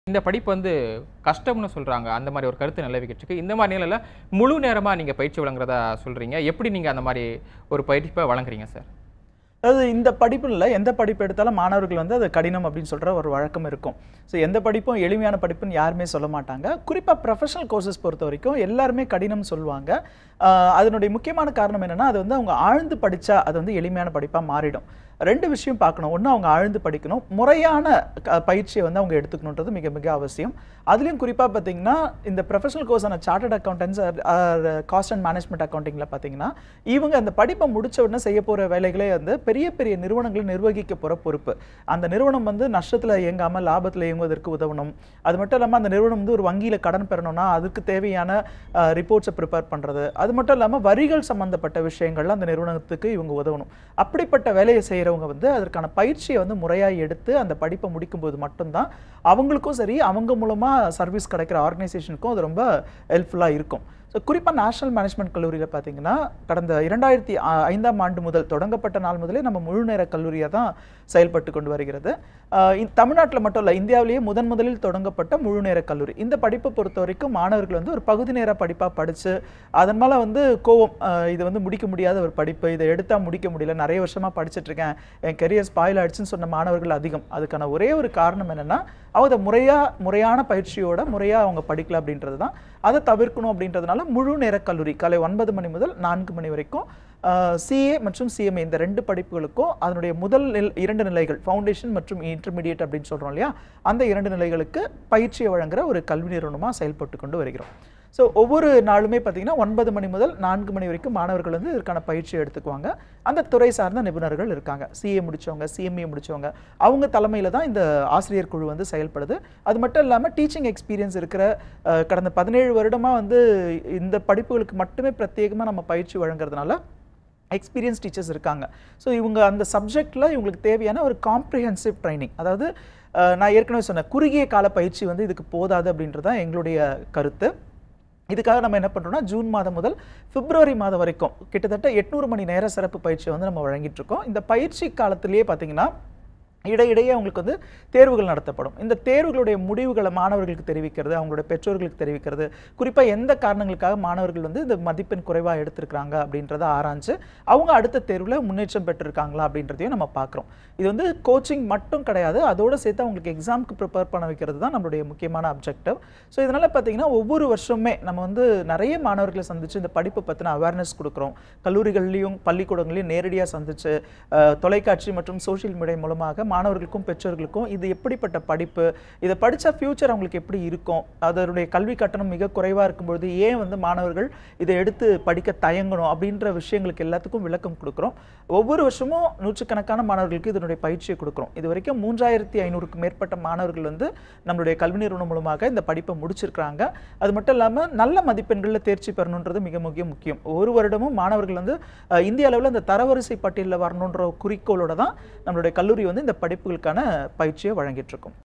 இந்த படிப்பு வந்து கஷ்டம்னு சொல்றாங்க அந்த மாதிரி ஒரு கருத்து நிலவிக்கிட்டு இருக்கு இந்த மாதிரி நிலையில முழு நேரமா நீங்க பயிற்சி வழங்குறதா சொல்றீங்க எப்படி நீங்க அந்த மாதிரி ஒரு பயிற்சிப்பை வழங்குறீங்க சார் அதாவது இந்த படிப்புல இல்ல எந்த படிப்பு எடுத்தாலும் மாணவர்கள் வந்து அது கடினம் அப்படின்னு சொல்ற ஒரு வழக்கம் இருக்கும் ஸோ எந்த படிப்பும் எளிமையான படிப்புன்னு யாருமே சொல்ல மாட்டாங்க குறிப்பா ப்ரொஃபஷனல் கோர்சஸ் பொறுத்த வரைக்கும் எல்லாருமே கடினம் சொல்லுவாங்க ஆஹ் அதனுடைய முக்கியமான காரணம் என்னன்னா அது வந்து அவங்க ஆழ்ந்து படிச்சா அது வந்து எளிமையான படிப்பா மாறிடும் ரெண்டு விஷயம் பார்க்கணும் ஒன்று அவங்க ஆழ்ந்து படிக்கணும் முறையான க- பயிற்சியை வந்து அவங்க எடுத்துக்கணுன்றது மிக மிக அவசியம் அதுலேயும் குறிப்பாக பார்த்தீங்கன்னா இந்த ப்ரொஃபஷனல் கோர்ஸான chartered accountancy cost and management அக்கௌண்டிங்கில் பார்த்தீங்கன்னா இவங்க அந்த படிப்பை முடிச்ச உடனே செய்ய போகிற வேலைகளே வந்து பெரிய பெரிய நிறுவனங்களை நிர்வகிக்க போகிற பொறுப்பு அந்த நிறுவனம் வந்து நஷ்டத்தில் இயங்காமல் லாபத்தில் இயங்குவதற்கு உதவணும் அது மட்டும் இல்லாமல் அந்த நிறுவனம் வந்து ஒரு வங்கியில் கடன் பெறணும்னா அதுக்கு தேவையான ரிப்போர்ட்ஸை ப்ரிப்பேர் பண்ணுறது அது மட்டும் இல்லாமல் வரிகள் சம்மந்தப்பட்ட விஷயங்கள்ல அந்த நிறுவனத்துக்கு இவங்க உதவணும் அப்படிப்பட்ட வேலையை செய்கிறவங்க வந்து அதற்கான பயிற்சியை வந்து முறையாக எடுத்து அந்த படிப்பை முடிக்கும்போது மட்டும்தான் அவங்களுக்கும் சரி அவங்க மூலமாக சர்வீஸ் கிடைக்கிற ஆர்கனைசேஷனுக்கும் அது ரொம்ப ஹெல்ப்ஃபுல்லாக இருக்கும் ஸோ குறிப்பாக நேஷனல் மேனேஜ்மெண்ட் கல்லூரியில் பார்த்தீங்கன்னா கடந்த இரண்டாயிரத்தி ஐந்தாம் ஆண்டு முதல் தொடங்கப்பட்ட நாள் முதலே நம்ம முழு நேர கல்லூரியாக தான் செயல்பட்டு கொண்டு வருகிறது ஆஹ் இந்த தமிழ்நாட்டில் மட்டும் இல்லை இந்தியாவிலேயே முதன் முதலில் தொடங்கப்பட்ட முழு நேர கல்லூரி இந்த படிப்பை பொறுத்த வரைக்கும் மாணவர்கள் வந்து ஒரு பகுதி நேர படிப்பாக படித்து அதன் மேலே வந்து கோவம் ஆஹ் இது வந்து முடிக்க முடியாத ஒரு படிப்பு இதை எடுத்தால் முடிக்க முடியல நிறைய வருஷமாக படிச்சுட்டு இருக்கேன் என் கெரியர் ஸ்பாயில் ஆயிடுச்சுன்னு சொன்ன மாணவர்கள் அதிகம் அதுக்கான ஒரே ஒரு காரணம் என்னென்னா அவங்க அதை முறையாக முறையான பயிற்சியோட முறையாக அவங்க படிக்கல அப்படின்றது தான் அதை தவிர்க்கணும் அப்படின்றதுனால முழு நேர கல்லூரி காலை ஒன்பது மணி முதல் நான்கு மணி வரைக்கும் சிஏ மற்றும் சிஎம்ஏ இந்த ரெண்டு படிப்புகளுக்கும் அதனுடைய முதல் நில் இரண்டு நிலைகள் ஃபவுண்டேஷன் மற்றும் இன்டர்மீடியட் அப்படின்னு சொல்கிறோம் இல்லையா அந்த இரண்டு நிலைகளுக்கு பயிற்சியை வழங்குற ஒரு கல்வி நிறுவனமாக செயல்பட்டு கொண்டு வருகிறோம் ஸோ ஒவ்வொரு நாளுமே பார்த்தீங்கன்னா ஒன்பது மணி முதல் நான்கு மணி வரைக்கும் மாணவர்கள் வந்து இதற்கான பயிற்சியை எடுத்துக்குவாங்க அந்த துறை சார்ந்த நிபுணர்கள் இருக்காங்க சிஏ முடிச்சவங்க சிஎம்ஏ முடிச்சவங்க அவங்க தலைமையில் தான் இந்த ஆசிரியர் குழு வந்து செயல்படுது அது மட்டும் இல்லாமல் டீச்சிங் எக்ஸ்பீரியன்ஸ் இருக்கிற அஹ், கடந்த பதினேழு வருடமாக வந்து இந்த படிப்புகளுக்கு மட்டுமே பிரத்யேகமாக நம்ம பயிற்சி வழங்குறதுனால எக்ஸ்பீரியன்ஸ் டீச்சர்ஸ் இருக்காங்க ஸோ இவங்க அந்த சப்ஜெக்டில் இவங்களுக்கு தேவையான ஒரு காம்ப்ரிஹென்சிவ் ட்ரைனிங் அதாவது அஹ், நான் ஏற்கனவே சொன்ன குறுகிய கால பயிற்சி வந்து இதுக்கு போதாது அப்படின்றது தான் எங்களுடைய கருத்து இதுக்காக நம்ம என்ன பண்ணுறோம்னா ஜூன் மாதம் முதல் பிப்ரவரி மாதம் வரைக்கும் கிட்டத்தட்ட எட்நூறு மணி நேர சிறப்பு பயிற்சியை வந்து நம்ம வழங்கிட்டு இருக்கோம் இந்த பயிற்சி காலத்திலேயே பார்த்தீங்கன்னா இடையிடையே அவங்களுக்கு வந்து தேர்வுகள் நடத்தப்படும் இந்த தேர்வுகளுடைய முடிவுகளை மாணவர்களுக்கு தெரிவிக்கிறது அவங்களுடைய பெற்றோர்களுக்கு தெரிவிக்கிறது குறிப்பாக எந்த காரணங்களுக்காக மாணவர்கள் வந்து இந்த மதிப்பெண் குறைவாக எடுத்திருக்கிறாங்க அப்படின்றத ஆராய்ஞ்சு அவங்க அடுத்த தேர்வில் முன்னேற்றம் பெற்றிருக்காங்களா அப்படின்றதையும் நம்ம பார்க்குறோம் இது வந்து கோச்சிங் மட்டும் கிடையாது அதோடு சேர்த்து அவங்களுக்கு எக்ஸாமுக்கு ப்ரிப்பேர் பண்ண வைக்கிறது தான் நம்மளுடைய முக்கியமான அப்ஜெக்டிவ் ஸோ இதனால் பார்த்தீங்கன்னா ஒவ்வொரு வருஷமே நம்ம வந்து நிறைய மாணவர்களை சந்திச்சு இந்த படிப்பு பற்றின அவேர்னஸ் கொடுக்குறோம் கல்லூரிகள்லையும் பள்ளிக்கூடங்களையும் நேரடியாக சந்திச்சு அஹ், தொலைக்காட்சி மற்றும் சோஷியல் மீடியா மூலமாக மாணவர்களுக்கும் பெற்றோர்களுக்கும் இது எப்படிப்பட்ட படிப்பு இதை படித்தா ஃப்யூச்சர் அவங்களுக்கு எப்படி இருக்கும் அதனுடைய கல்வி கட்டணம் மிக குறைவாக இருக்கும்பொழுது ஏன் வந்து மாணவர்கள் இதை எடுத்து படிக்க தயங்கணும் அப்படின்ற விஷயங்களுக்கு எல்லாத்துக்கும் விளக்கம் கொடுக்குறோம் ஒவ்வொரு வருஷமும் நூற்றுக்கணக்கான மாணவர்களுக்கு இதனுடைய பயிற்சியை கொடுக்குறோம் இது வரைக்கும் மூன்றாயிரத்தி ஐநூறுக்கும் மேற்பட்ட மாணவர்கள் வந்து நம்மளுடைய கல்வி நிறுவனம் மூலமாக இந்த படிப்பை முடிச்சிருக்கிறாங்க அது மட்டும் இல்லாமல் நல்ல மதிப்பெண்களில் தேர்ச்சி பெறணுன்றது மிக மிக முக்கியம் ஒரு வருடமும் மாணவர்கள் வந்து அஹ், இந்திய அளவில் இந்த தரவரிசை பட்டியலில் வரணுன்ற குறிக்கோளோட தான் நம்மளுடைய கல்லூரி வந்து இந்த படிப்புகளுக்கான பயிற்சியை வழங்கிட்டு இருக்கோம்